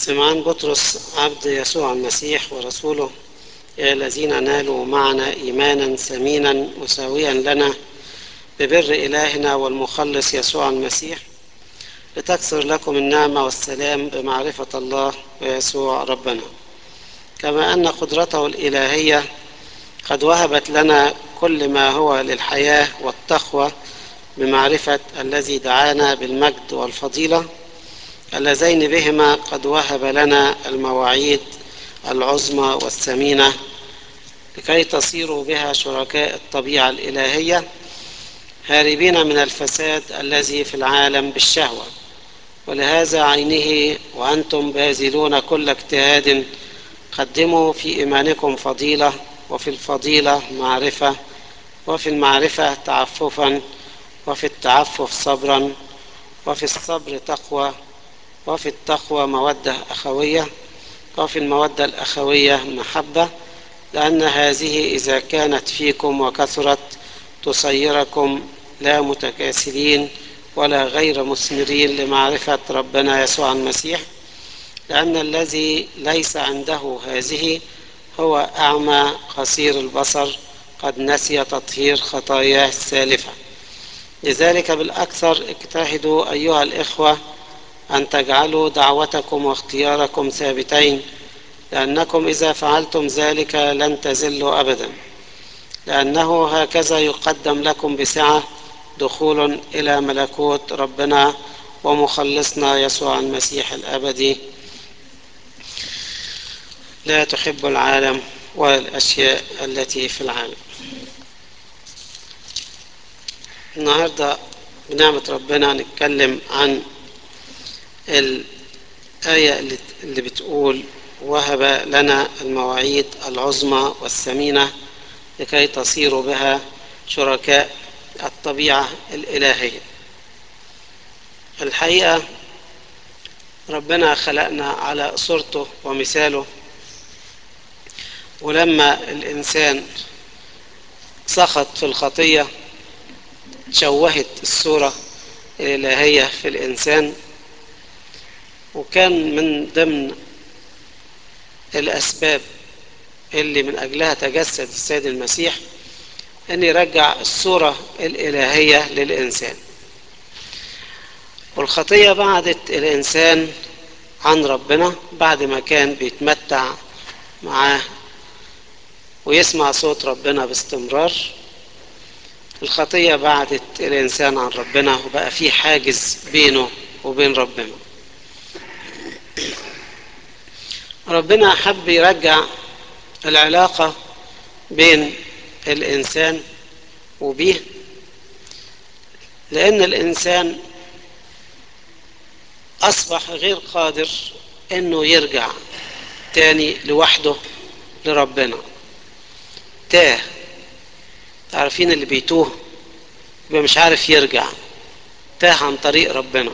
سمعان بطرس عبد يسوع المسيح ورسوله يا الذين نالوا معنا إيمانا ثمينا مساويا لنا ببر إلهنا والمخلص يسوع المسيح لتكثر لكم النعمة والسلام بمعرفة الله ويسوع ربنا كما أن قدرته الإلهية قد وهبت لنا كل ما هو للحياة والتقوى بمعرفة الذي دعانا بالمجد والفضيلة اللذين بهما قد وهب لنا المواعيد العظمى والثمينة لكي تصيروا بها شركاء الطبيعة الإلهية هاربين من الفساد الذي في العالم بالشهوة ولهذا عينه وأنتم باذلون كل اجتهاد قدموا في إيمانكم فضيلة وفي الفضيلة معرفة وفي المعرفة تعففا وفي التعفف صبرا وفي الصبر تقوى وفي التقوى مودة أخوية وفي المودة الأخوية محبة لأن هذه إذا كانت فيكم وكثرت تصيركم لا متكاسلين ولا غير مثمرين لمعرفة ربنا يسوع المسيح لأن الذي ليس عنده هذه هو أعمى قصير البصر قد نسي تطهير خطاياه السالفة لذلك بالأكثر اجتهدوا أيها الإخوة أن تجعلوا دعوتكم واختياركم ثابتين لأنكم إذا فعلتم ذلك لن تزلوا أبدا لأنه هكذا يقدم لكم بسعة دخول إلى ملكوت ربنا ومخلصنا يسوع المسيح الأبدي لا تحب العالم ولا الأشياء التي في العالم النهاردة بنعمة ربنا نتكلم عن الآية اللي بتقول وهب لنا المواعيد العظمى والثمينة لكي تصيروا بها شركاء الطبيعة الإلهية الحقيقة ربنا خلقنا على صورته ومثاله ولما الإنسان سخط في الخطية شوهت الصورة الإلهية في الإنسان وكان من ضمن الأسباب اللي من أجلها تجسد السيد المسيح أن يرجع الصورة الإلهية للإنسان والخطية بعدت الإنسان عن ربنا بعد ما كان بيتمتع معاه ويسمع صوت ربنا باستمرار الخطية بعدت الإنسان عن ربنا وبقى في حاجز بينه وبين ربنا ربنا حب يرجع العلاقة بين الإنسان وبيه لأن الإنسان أصبح غير قادر إنه يرجع تاني لوحده لربنا تاه تعرفين اللي بيتوه يبقى مش عارف يرجع تاه عن طريق ربنا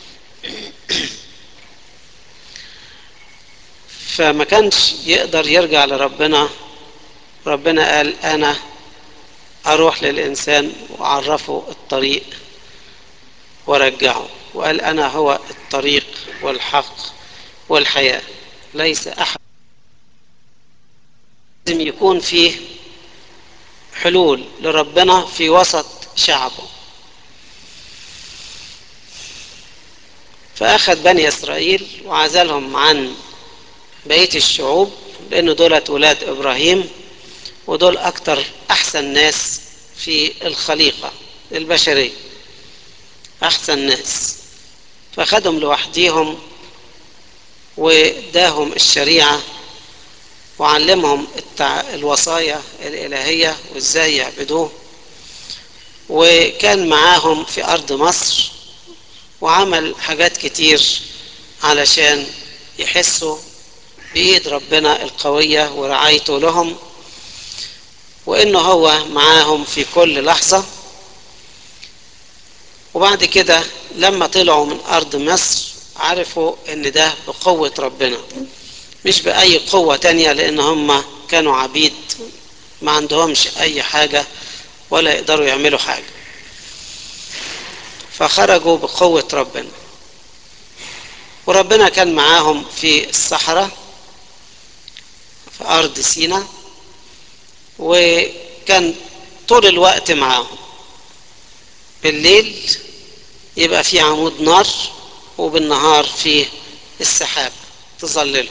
فما كانش يقدر يرجع لربنا ربنا قال أنا أروح للإنسان وأعرفه الطريق ورجعه وقال أنا هو الطريق والحق والحياة ليس أحد لازم يكون فيه حلول لربنا في وسط شعبه فأخذ بني إسرائيل وعزلهم عن بقية الشعوب لأن دولت ولاد إبراهيم ودول أكتر أحسن ناس في الخليقة البشرية أحسن ناس فأخذهم لوحديهم وداهم الشريعة وعلمهم التع... الوصايا الإلهية وإزاي يعبدوه وكان معاهم في أرض مصر وعمل حاجات كتير علشان يحسوا بإيد ربنا القوية ورعايته لهم وإنه هو معاهم في كل لحظة وبعد كده لما طلعوا من أرض مصر عرفوا إن ده بقوة ربنا مش بأي قوة تانية لأن هم كانوا عبيد ما عندهمش أي حاجة ولا يقدروا يعملوا حاجة فخرجوا بقوة ربنا وربنا كان معاهم في الصحراء في أرض سينا وكان طول الوقت معاهم بالليل يبقى في عمود نار وبالنهار في السحاب تظلله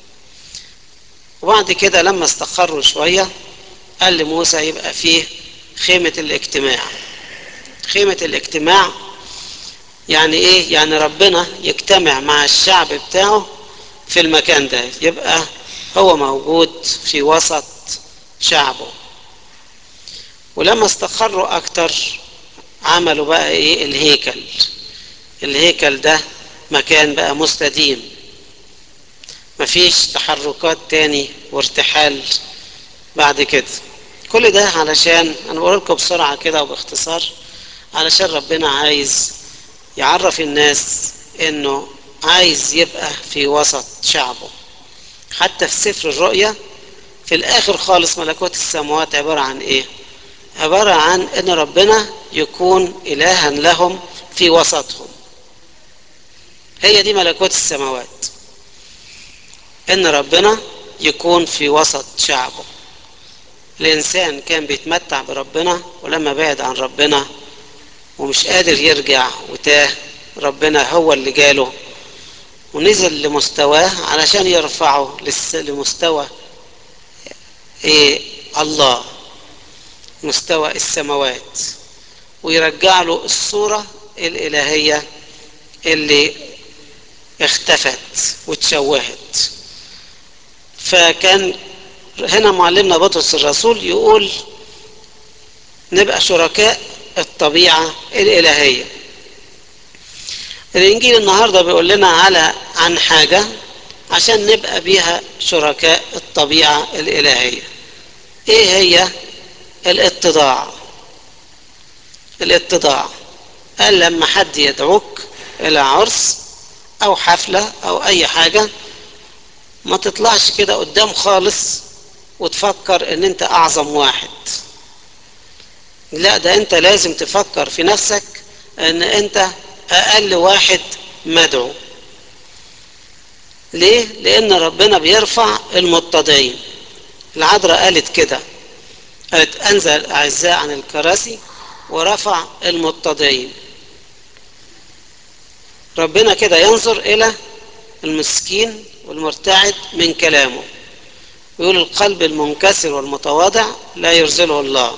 وبعد كده لما استقروا شوية قال لموسى يبقى فيه خيمة الاجتماع خيمة الاجتماع يعني ايه يعني ربنا يجتمع مع الشعب بتاعه في المكان ده يبقى هو موجود في وسط شعبه ولما استقروا اكتر عملوا بقى ايه الهيكل الهيكل ده مكان بقى مستديم مفيش تحركات تاني وارتحال بعد كده كل ده علشان انا بقول لكم بسرعه كده وباختصار علشان ربنا عايز يعرف الناس انه عايز يبقى في وسط شعبه حتى في سفر الرؤيا في الاخر خالص ملكوت السماوات عباره عن ايه عباره عن ان ربنا يكون الها لهم في وسطهم هي دي ملكوت السماوات ان ربنا يكون في وسط شعبه الانسان كان بيتمتع بربنا ولما بعد عن ربنا ومش قادر يرجع وتاه ربنا هو اللي جاله ونزل لمستواه علشان يرفعه لمستوى ايه الله مستوى السماوات ويرجع له الصورة الإلهية اللي اختفت وتشوهت فكان هنا معلمنا بطرس الرسول يقول نبقى شركاء الطبيعة الإلهية الإنجيل النهاردة بيقول لنا على عن حاجة عشان نبقى بيها شركاء الطبيعة الإلهية إيه هي الاتضاع الاتضاع قال لما حد يدعوك إلى عرس أو حفلة أو أي حاجة ما تطلعش كده قدام خالص وتفكر ان انت اعظم واحد لا ده انت لازم تفكر في نفسك ان انت اقل واحد مدعو ليه لان ربنا بيرفع المتضعين العذراء قالت كده قالت انزل الاعزاء عن الكراسي ورفع المتضعين ربنا كده ينظر الى المسكين والمرتعد من كلامه يقول القلب المنكسر والمتواضع لا يرزله الله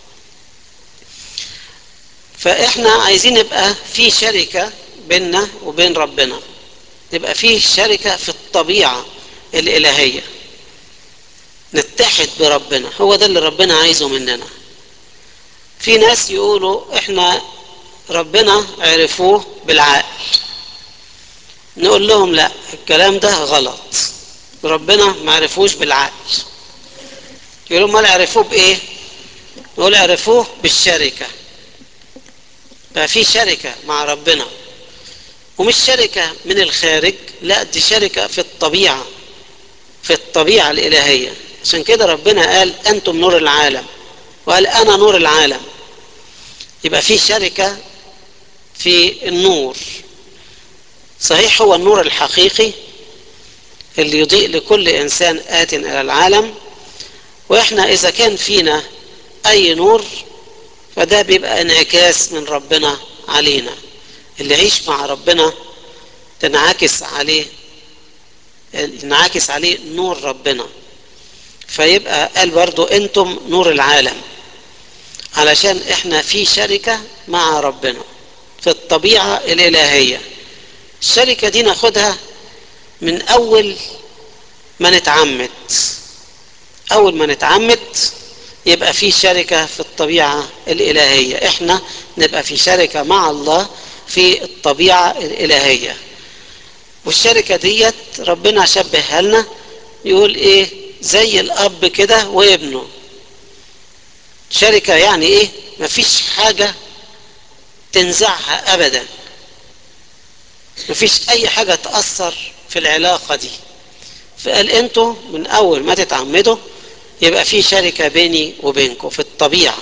فاحنا عايزين نبقى في شركة بيننا وبين ربنا نبقى في شركة في الطبيعة الإلهية نتحد بربنا هو ده اللي ربنا عايزه مننا في ناس يقولوا احنا ربنا عرفوه بالعقل نقول لهم لا الكلام ده غلط ربنا ما عرفوش بالعقل يقولوا امال عرفوه بايه نقول عرفوه بالشركه بقى في شركه مع ربنا ومش شركه من الخارج لا دي شركه في الطبيعه في الطبيعه الالهيه عشان كده ربنا قال انتم نور العالم وقال انا نور العالم يبقى في شركه في النور صحيح هو النور الحقيقي اللي يضيء لكل انسان ات الى العالم واحنا اذا كان فينا اي نور فده بيبقى انعكاس من ربنا علينا اللي يعيش مع ربنا تنعكس عليه ينعكس عليه نور ربنا فيبقى قال برضو انتم نور العالم علشان احنا في شركة مع ربنا في الطبيعة الالهية الشركة دي ناخدها من اول ما نتعمد اول ما نتعمد يبقى في شركة في الطبيعة الالهية احنا نبقى في شركة مع الله في الطبيعة الالهية والشركة ديت ربنا شبهها لنا يقول ايه زي الاب كده وابنه شركة يعني ايه مفيش حاجة تنزعها ابدا مفيش اي حاجة تأثر في العلاقة دي فقال انتوا من اول ما تتعمدوا يبقى في شركة بيني وبينكم في الطبيعة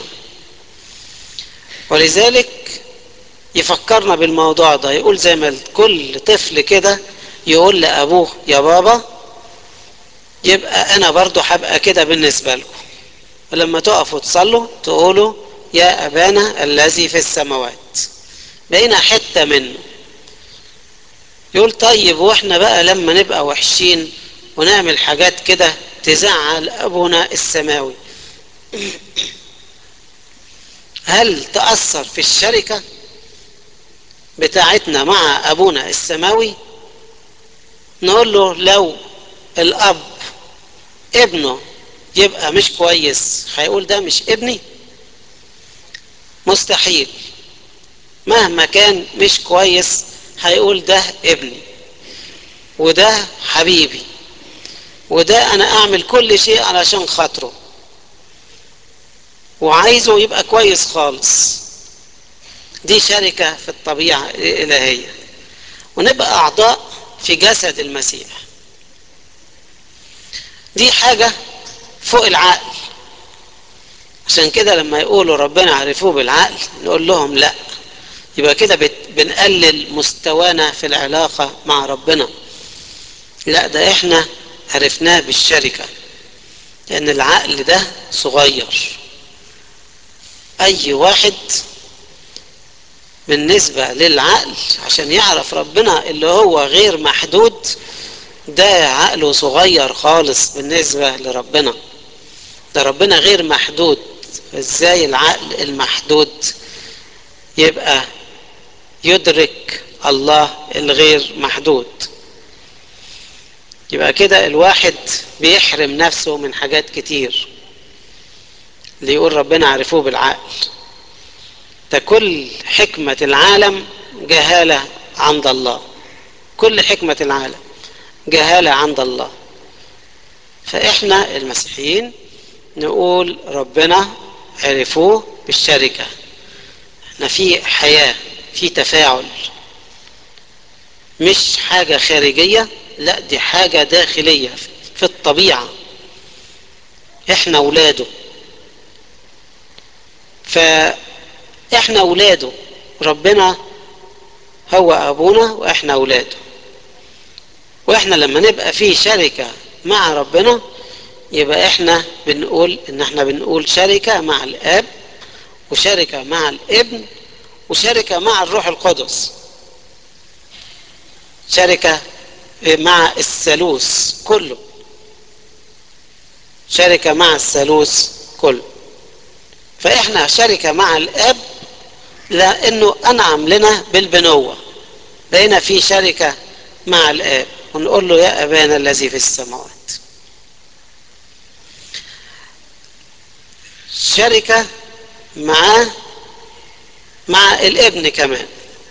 ولذلك يفكرنا بالموضوع ده يقول زي ما كل طفل كده يقول لأبوه يا بابا يبقى أنا برضو هبقى كده بالنسبة لكم ولما تقفوا تصلوا تقولوا يا أبانا الذي في السماوات بقينا حتة منه يقول طيب واحنا بقى لما نبقى وحشين ونعمل حاجات كده تزعل أبونا السماوي هل تأثر في الشركة بتاعتنا مع أبونا السماوي نقول له لو الأب ابنه يبقى مش كويس هيقول ده مش ابني مستحيل مهما كان مش كويس هيقول ده ابني وده حبيبي وده انا اعمل كل شيء علشان خاطره وعايزه يبقى كويس خالص دي شركة في الطبيعة الإلهية ونبقى أعضاء في جسد المسيح دي حاجة فوق العقل عشان كده لما يقولوا ربنا عرفوه بالعقل نقول لهم لا يبقى كده بنقلل مستوانا في العلاقة مع ربنا لا ده احنا عرفناه بالشركة لأن العقل ده صغير أي واحد بالنسبة للعقل عشان يعرف ربنا اللي هو غير محدود ده عقله صغير خالص بالنسبة لربنا ده ربنا غير محدود ازاي العقل المحدود يبقى يدرك الله الغير محدود يبقى كده الواحد بيحرم نفسه من حاجات كتير اللي يقول ربنا عرفوه بالعقل ده كل حكمة العالم جهالة عند الله كل حكمة العالم جهالة عند الله فإحنا المسيحيين نقول ربنا عرفوه بالشركة احنا في حياة في تفاعل مش حاجة خارجية لا دي حاجة داخلية في الطبيعة احنا اولاده فاحنا اولاده ربنا هو ابونا واحنا اولاده واحنا لما نبقى في شركة مع ربنا يبقى احنا بنقول ان احنا بنقول شركة مع الاب وشركة مع الابن وشركة مع الروح القدس شركة مع الثالوث كله شركة مع الثالوث كله فاحنا شركة مع الاب لانه انعم لنا بالبنوة بقينا في شركة مع الاب ونقول له يا ابانا الذي في السماوات شركة مع مع الابن كمان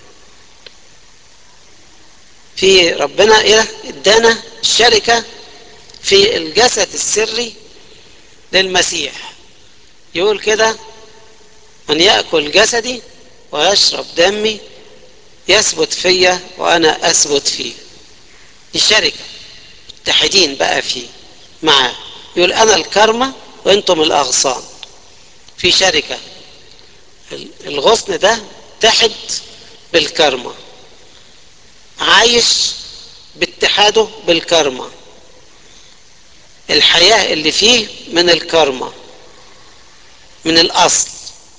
في ربنا ايه ادانا الشركة في الجسد السري للمسيح يقول كده من يأكل جسدي ويشرب دمي يثبت فيا وانا اثبت فيه دي شركة متحدين بقى فيه معاه يقول انا الكرمة وانتم الاغصان في شركة الغصن ده تحد بالكرمة عايش باتحاده بالكرمة الحياة اللي فيه من الكرمة من الأصل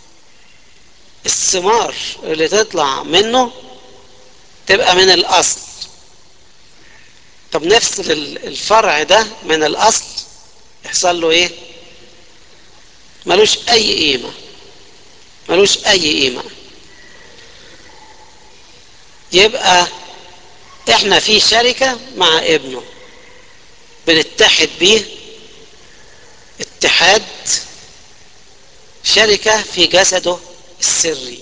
الثمار اللي تطلع منه تبقى من الأصل طب نفصل الفرع ده من الأصل يحصل له ايه ملوش أي قيمة ملوش أي قيمة يبقى احنا في شركة مع ابنه بنتحد بيه اتحاد شركة في جسده السري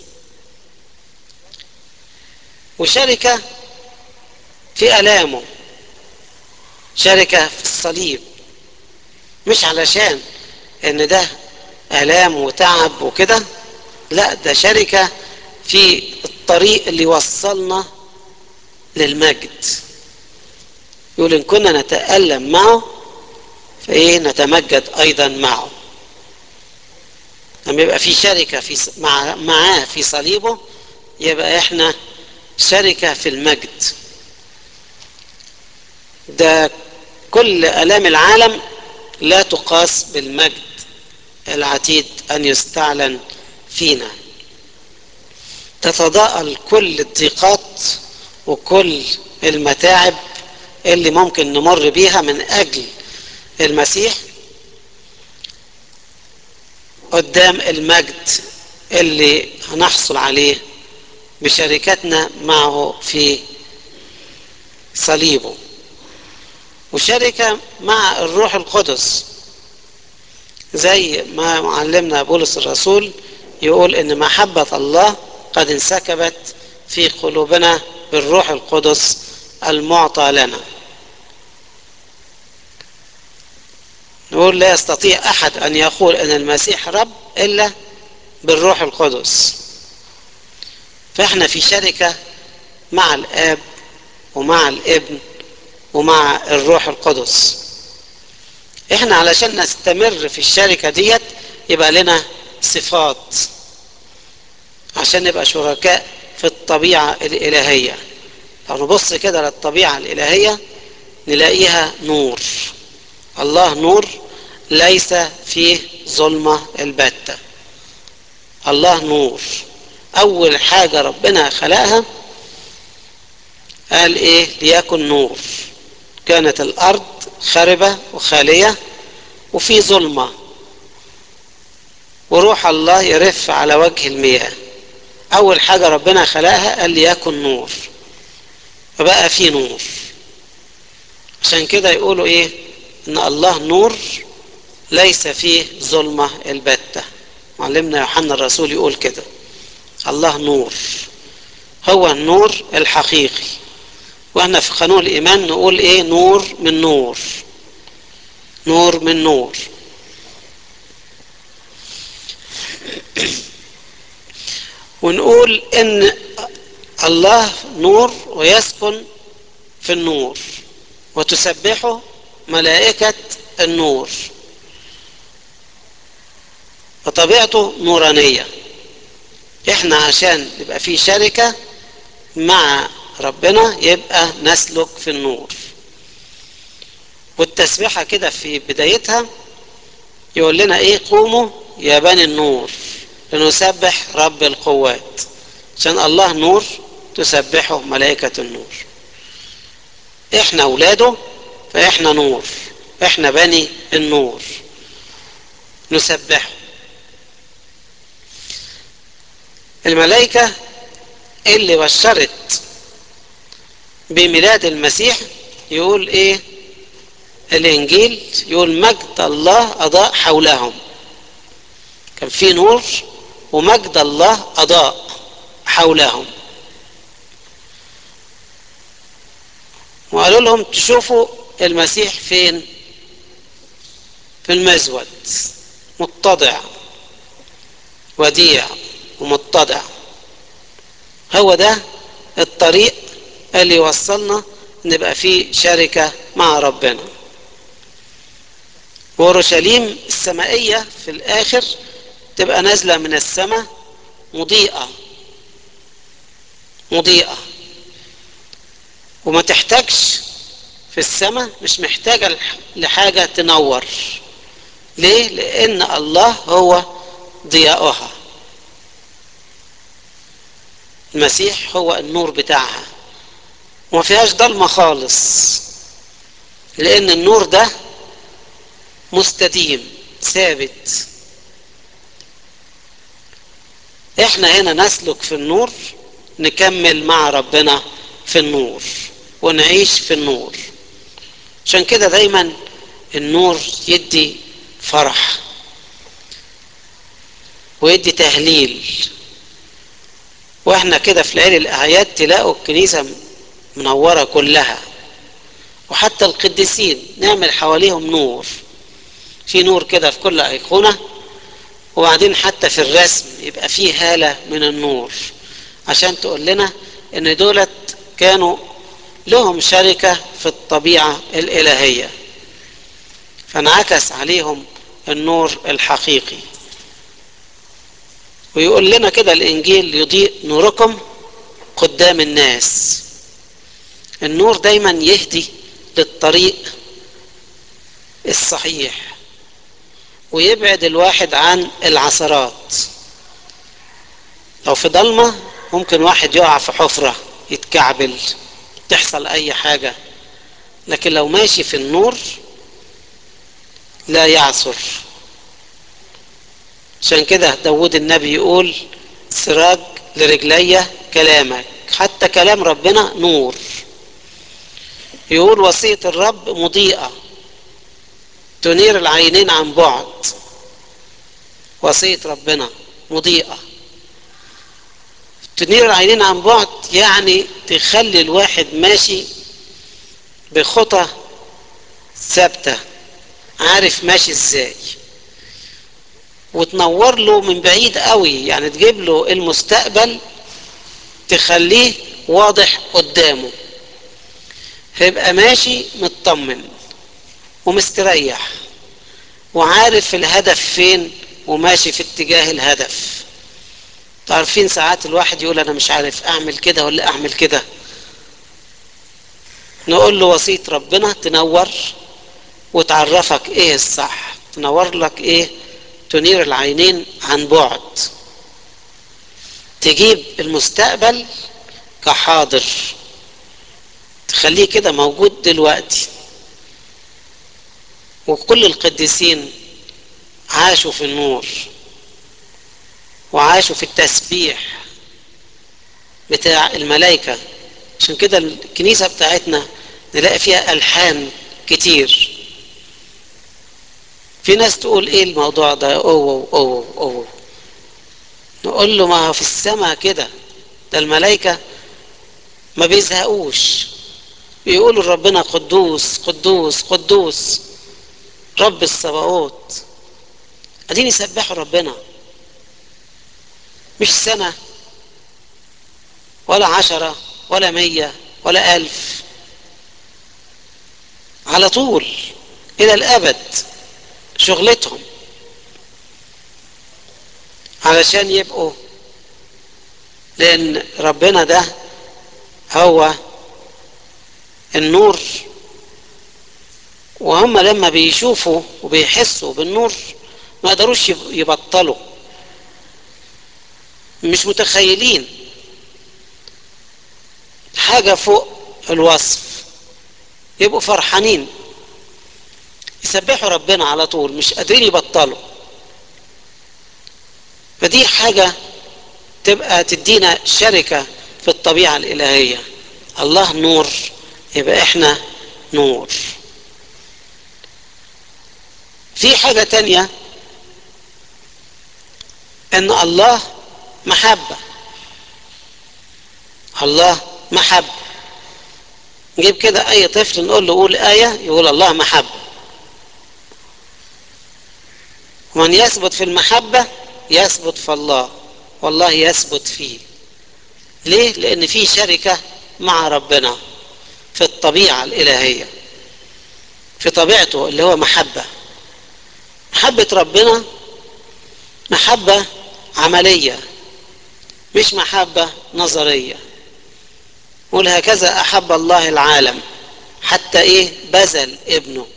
وشركة في ألامه شركة في الصليب مش علشان ان ده ألام وتعب وكده لا ده شركة في الطريق اللي وصلنا للمجد يقول إن كنا نتألم معه فإيه نتمجد أيضا معه لما يبقى في شركة في مع معاه في صليبه يبقى إحنا شركة في المجد ده كل الام العالم لا تقاس بالمجد العتيد ان يستعلن فينا تتضاءل كل الضيقات وكل المتاعب اللي ممكن نمر بيها من اجل المسيح قدام المجد اللي هنحصل عليه بشركتنا معه في صليبه وشركة مع الروح القدس زي ما معلمنا بولس الرسول يقول ان محبة الله قد انسكبت في قلوبنا بالروح القدس المعطى لنا نقول لا يستطيع احد ان يقول ان المسيح رب الا بالروح القدس فاحنا في شركة مع الاب ومع الابن ومع الروح القدس احنا علشان نستمر في الشركة ديت يبقى لنا صفات عشان نبقى شركاء في الطبيعة الإلهية لو نبص كده للطبيعة الإلهية نلاقيها نور الله نور ليس فيه ظلمة البتة الله نور أول حاجة ربنا خلقها قال إيه ليكن نور كانت الأرض خربة وخالية وفي ظلمة وروح الله يرف على وجه المياه أول حاجة ربنا خلقها قال ليكن نور فبقى في نور عشان كده يقولوا إيه إن الله نور ليس فيه ظلمة البتة معلمنا يوحنا الرسول يقول كده الله نور هو النور الحقيقي واحنا في قانون الايمان نقول ايه نور من نور نور من نور ونقول ان الله نور ويسكن في النور وتسبحه ملائكة النور وطبيعته نورانية احنا عشان يبقى في شركة مع ربنا يبقى نسلك في النور والتسبيحة كده في بدايتها يقول لنا ايه قوموا يا بني النور لنسبح رب القوات عشان الله نور تسبحه ملائكة النور احنا اولاده فاحنا نور احنا بني النور نسبحه الملائكة اللي بشرت بميلاد المسيح يقول ايه الانجيل يقول مجد الله اضاء حولهم كان في نور ومجد الله اضاء حولهم وقالوا لهم تشوفوا المسيح فين في المزود متضع وديع ومتضع هو ده الطريق اللي يوصلنا نبقى فيه شركة مع ربنا وأورشليم السمائية في الآخر تبقى نازلة من السماء مضيئة مضيئة وما تحتاجش في السماء مش محتاجة لحاجة تنور ليه؟ لأن الله هو ضياؤها المسيح هو النور بتاعها وما فيهاش ضلمة خالص لأن النور ده مستديم ثابت احنا هنا نسلك في النور نكمل مع ربنا في النور ونعيش في النور عشان كده دايما النور يدي فرح ويدي تهليل واحنا كده في ليالي الاعياد تلاقوا الكنيسه منوره كلها وحتى القديسين نعمل حواليهم نور في نور كده في كل ايقونه وبعدين حتى في الرسم يبقى فيه هاله من النور عشان تقول لنا ان دولت كانوا لهم شركه في الطبيعه الالهيه فانعكس عليهم النور الحقيقي ويقول لنا كده الانجيل يضيء نوركم قدام الناس النور دايما يهدي للطريق الصحيح ويبعد الواحد عن العثرات لو في ضلمة ممكن واحد يقع في حفرة يتكعبل تحصل أي حاجة لكن لو ماشي في النور لا يعثر عشان كده داود النبي يقول سراج لرجلي كلامك حتى كلام ربنا نور يقول وصية الرب مضيئة تنير العينين عن بعد وصية ربنا مضيئة تنير العينين عن بعد يعني تخلي الواحد ماشي بخطى ثابتة عارف ماشي ازاي وتنور له من بعيد قوي يعني تجيب له المستقبل تخليه واضح قدامه هيبقى ماشي مطمن ومستريح وعارف الهدف فين وماشي في اتجاه الهدف تعرفين ساعات الواحد يقول انا مش عارف اعمل كده ولا اعمل كده نقول له وصية ربنا تنور وتعرفك ايه الصح تنور لك ايه تنير العينين عن بعد تجيب المستقبل كحاضر تخليه كده موجود دلوقتي وكل القديسين عاشوا في النور وعاشوا في التسبيح بتاع الملائكة عشان كده الكنيسة بتاعتنا نلاقي فيها ألحان كتير في ناس تقول ايه الموضوع ده اوه اوه اوه نقول له ما هو في السماء كده ده الملائكة ما بيزهقوش بيقولوا ربنا قدوس قدوس قدوس رب السباوت قاعدين يسبحوا ربنا مش سنة ولا عشرة ولا مية ولا ألف على طول إلى الأبد شغلتهم علشان يبقوا لأن ربنا ده هو النور وهم لما بيشوفوا وبيحسوا بالنور ما قدروش يبطلوا مش متخيلين حاجة فوق الوصف يبقوا فرحانين يسبحوا ربنا على طول مش قادرين يبطلوا فدي حاجة تبقى تدينا شركة في الطبيعة الإلهية الله نور يبقى احنا نور في حاجة تانية ان الله محبة الله محبة نجيب كده اي طفل نقول له قول آية يقول الله محبة ومن يثبت في المحبة يثبت في الله والله يثبت فيه ليه لان في شركة مع ربنا في الطبيعة الإلهية في طبيعته اللي هو محبة محبة ربنا محبة عملية مش محبة نظرية قول هكذا أحب الله العالم حتى إيه بذل ابنه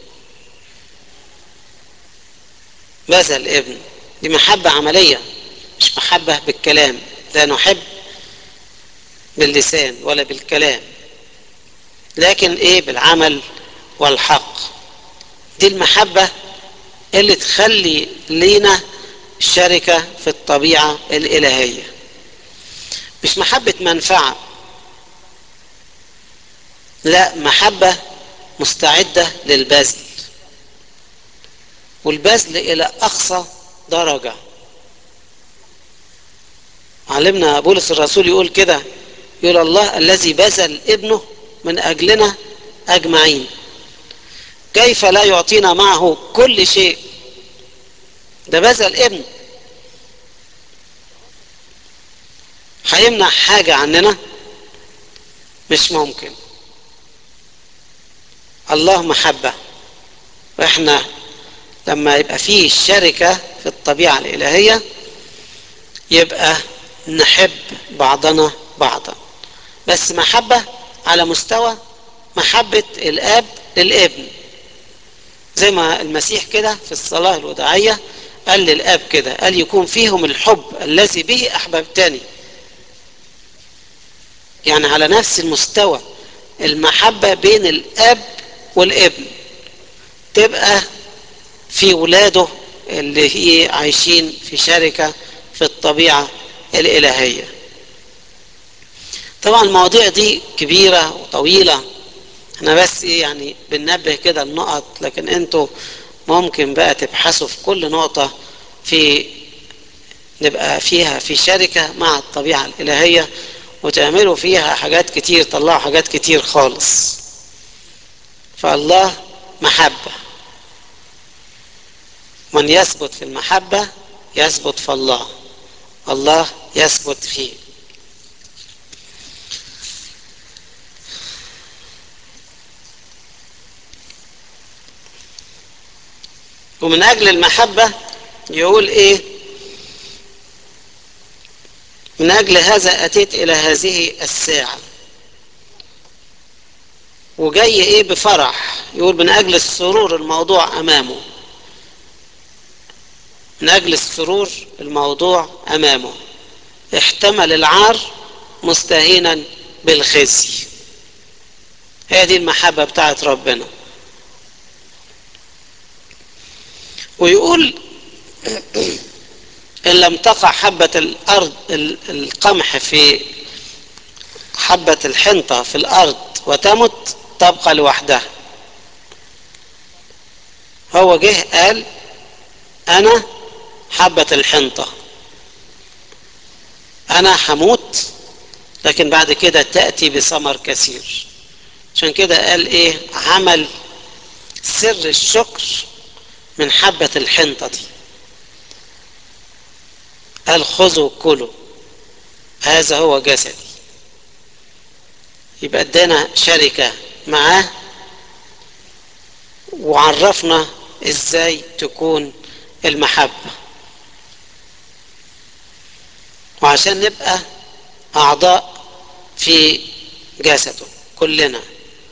بذل ابنه دي محبة عملية مش محبة بالكلام لا نحب باللسان ولا بالكلام لكن ايه بالعمل والحق دي المحبة اللي تخلي لينا شركة في الطبيعة الإلهية مش محبة منفعة لا محبة مستعدة للبذل والبذل إلى أقصى درجة علمنا بولس الرسول يقول كده يقول الله الذي بذل ابنه من أجلنا أجمعين كيف لا يعطينا معه كل شيء ده بذل ابنه هيمنع حاجة عننا مش ممكن الله محبة واحنا لما يبقى فيه الشركة في الطبيعة الإلهية يبقى نحب بعضنا بعضا بس محبة على مستوى محبة الآب للابن زي ما المسيح كده في الصلاة الوداعية قال للاب كده قال يكون فيهم الحب الذي به احببتني يعني على نفس المستوى المحبة بين الاب والابن تبقى في ولاده اللي هي عايشين في شركة في الطبيعة الإلهية طبعا المواضيع دي كبيرة وطويلة احنا بس ايه يعني بننبه كده النقط لكن انتوا ممكن بقى تبحثوا في كل نقطة في نبقى فيها في شركة مع الطبيعة الإلهية وتعملوا فيها حاجات كتير طلعوا حاجات كتير خالص فالله محبة من يثبت في المحبة يثبت في الله الله يثبت فيه ومن أجل المحبة يقول إيه من أجل هذا أتيت إلى هذه الساعة وجاي إيه بفرح يقول من أجل السرور الموضوع أمامه من أجل السرور الموضوع أمامه احتمل العار مستهينا بالخزي هي دي المحبة بتاعت ربنا ويقول إن لم تقع حبة الأرض القمح في حبة الحنطة في الأرض وتمت تبقى لوحدها هو جه قال أنا حبة الحنطة أنا هموت لكن بعد كده تأتي بثمر كثير عشان كده قال إيه عمل سر الشكر من حبة الحنطة دي قال خذوا كلوا هذا هو جسدي يبقى ادانا شركة معاه وعرفنا ازاي تكون المحبة وعشان نبقى أعضاء في جسده كلنا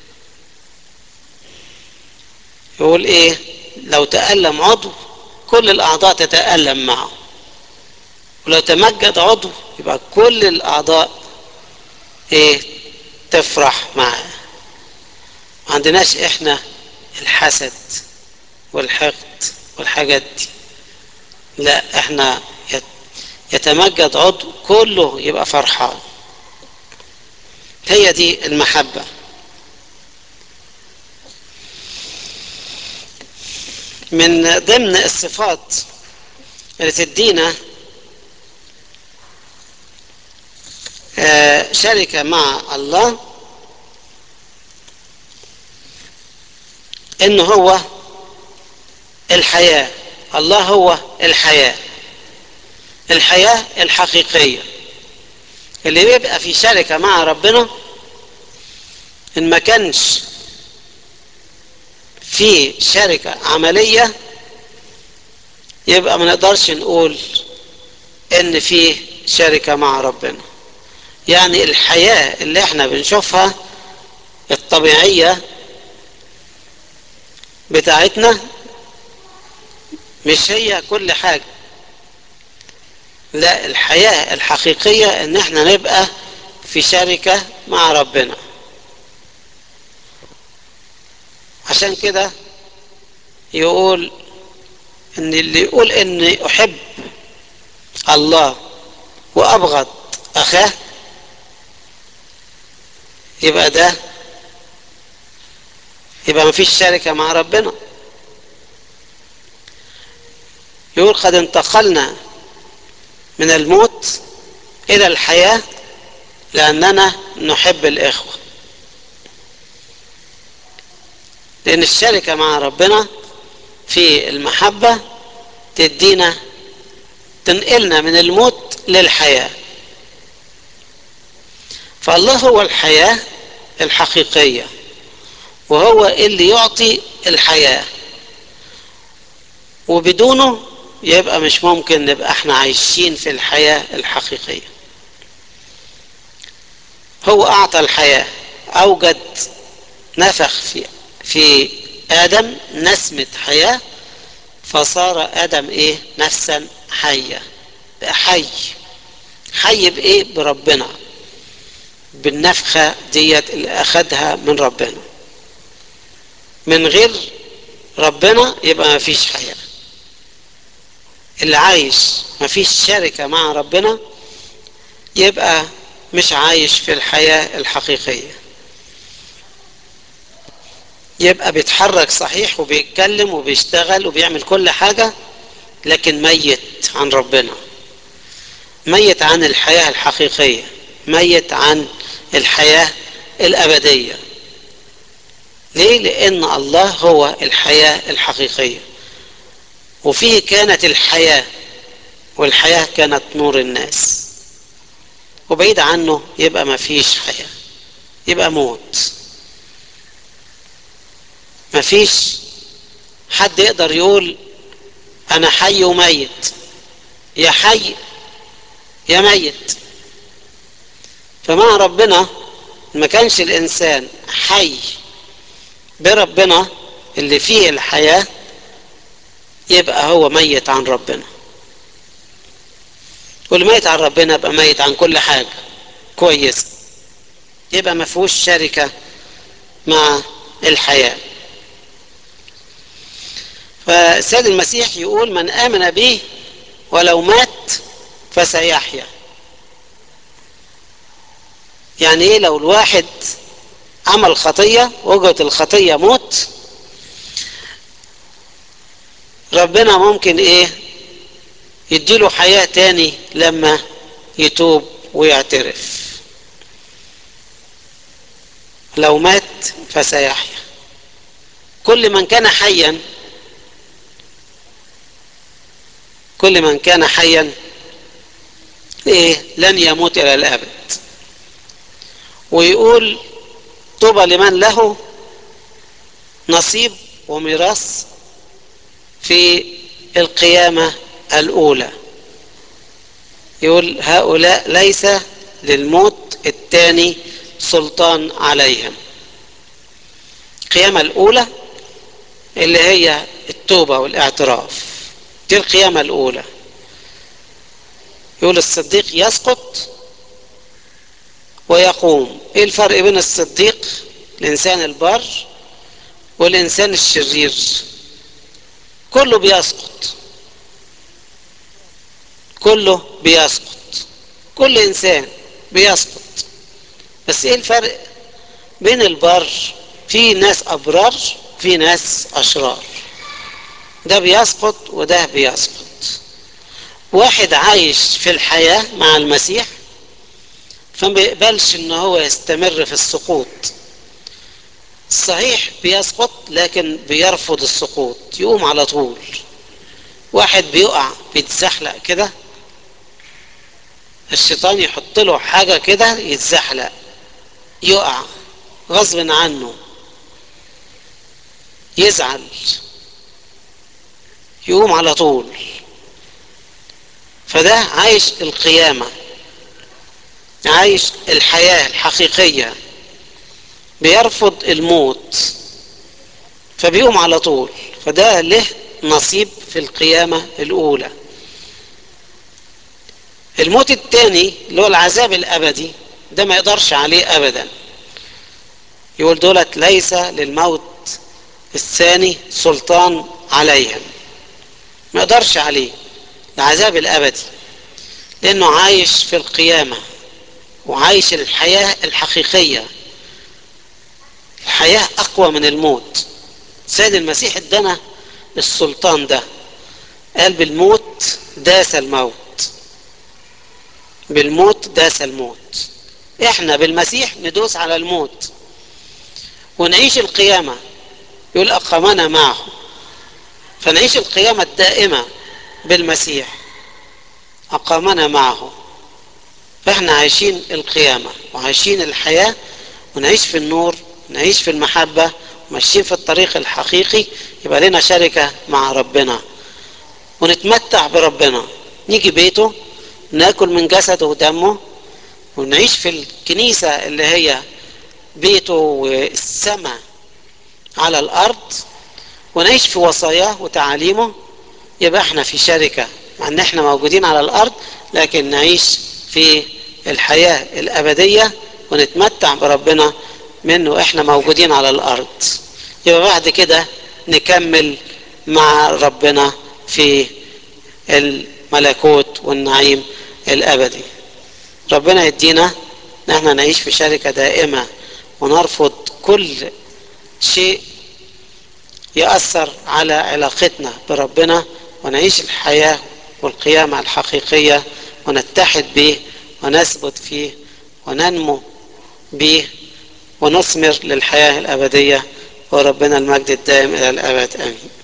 يقول إيه لو تألم عضو كل الأعضاء تتألم معه ولو تمجد عضو يبقى كل الأعضاء إيه تفرح معه ما عندناش إحنا الحسد والحقد والحاجات دي لا احنا يتمجد عضو كله يبقى فرحان هي دي المحبة من ضمن الصفات اللي تدينا شركة مع الله ان هو الحياة الله هو الحياة الحياة الحقيقية اللي بيبقى في شركة مع ربنا ان ما كانش في شركة عملية يبقى ما نقدرش نقول ان في شركة مع ربنا يعني الحياة اللي احنا بنشوفها الطبيعية بتاعتنا مش هي كل حاجة لا الحياة الحقيقية ان احنا نبقى في شركة مع ربنا عشان كده يقول ان اللي يقول اني احب الله وابغض اخاه يبقى ده يبقى ما فيش شركة مع ربنا يقول قد انتقلنا من الموت إلى الحياة لأننا نحب الإخوة لأن الشركة مع ربنا في المحبة تدينا تنقلنا من الموت للحياة فالله هو الحياة الحقيقية وهو اللي يعطي الحياة وبدونه يبقى مش ممكن نبقى احنا عايشين في الحياة الحقيقية هو اعطى الحياة اوجد نفخ في في ادم نسمة حياة فصار ادم ايه نفسا حية بقى حي حي بايه بربنا بالنفخة ديت اللي اخدها من ربنا من غير ربنا يبقى ما فيش حياة اللي عايش ما فيش شركة مع ربنا يبقى مش عايش في الحياة الحقيقية يبقى بيتحرك صحيح وبيتكلم وبيشتغل وبيعمل كل حاجة لكن ميت عن ربنا ميت عن الحياة الحقيقية ميت عن الحياة الأبدية ليه؟ لأن الله هو الحياة الحقيقية وفيه كانت الحياة والحياة كانت نور الناس وبعيد عنه يبقى ما فيش حياة يبقى موت ما فيش حد يقدر يقول أنا حي وميت يا حي يا ميت فمع ربنا ما كانش الإنسان حي بربنا اللي فيه الحياة يبقى هو ميت عن ربنا واللي ميت عن ربنا يبقى ميت عن كل حاجة كويس يبقى ما فيهوش شركة مع الحياة فالسيد المسيح يقول من آمن به ولو مات فسيحيا يعني ايه لو الواحد عمل خطية وجدت الخطية موت ربنا ممكن ايه يديله حياة تاني لما يتوب ويعترف لو مات فسيحيا كل من كان حيا كل من كان حيا ايه لن يموت الى الابد ويقول طوبى لمن له نصيب وميراث في القيامة الأولى يقول هؤلاء ليس للموت الثاني سلطان عليهم القيامة الأولى اللي هي التوبة والاعتراف دي القيامة الأولى يقول الصديق يسقط ويقوم ايه الفرق بين الصديق الانسان البار والانسان الشرير كله بيسقط كله بيسقط كل انسان بيسقط بس ايه الفرق بين البر في ناس ابرار في ناس اشرار ده بيسقط وده بيسقط واحد عايش في الحياة مع المسيح فما بيقبلش ان هو يستمر في السقوط صحيح بيسقط لكن بيرفض السقوط يقوم على طول واحد بيقع بيتزحلق كده الشيطان يحط له حاجة كده يتزحلق يقع غصب عنه يزعل يقوم على طول فده عايش القيامة عايش الحياة الحقيقية بيرفض الموت فبيقوم على طول فده له نصيب في القيامة الأولى الموت الثاني اللي هو العذاب الأبدي ده ما يقدرش عليه أبدا يقول دولت ليس للموت الثاني سلطان عليهم ما يقدرش عليه العذاب الأبدي لأنه عايش في القيامة وعايش الحياة الحقيقية الحياة أقوى من الموت سيد المسيح ادانا السلطان ده قال بالموت داس الموت بالموت داس الموت احنا بالمسيح ندوس على الموت ونعيش القيامة يقول أقامنا معه فنعيش القيامة الدائمة بالمسيح أقامنا معه فاحنا عايشين القيامة وعايشين الحياة ونعيش في النور نعيش في المحبة ماشيين في الطريق الحقيقي يبقى لنا شركة مع ربنا ونتمتع بربنا نيجي بيته ناكل من جسده ودمه ونعيش في الكنيسة اللي هي بيته والسماء على الارض ونعيش في وصاياه وتعاليمه يبقى احنا في شركة مع ان احنا موجودين على الارض لكن نعيش في الحياة الابدية ونتمتع بربنا منه احنا موجودين على الارض يبقى بعد كده نكمل مع ربنا في الملكوت والنعيم الابدي ربنا يدينا ان احنا نعيش في شركة دائمة ونرفض كل شيء يأثر على علاقتنا بربنا ونعيش الحياة والقيامة الحقيقية ونتحد به ونثبت فيه وننمو به ونثمر للحياة الأبدية وربنا المجد الدائم إلى الأبد آمين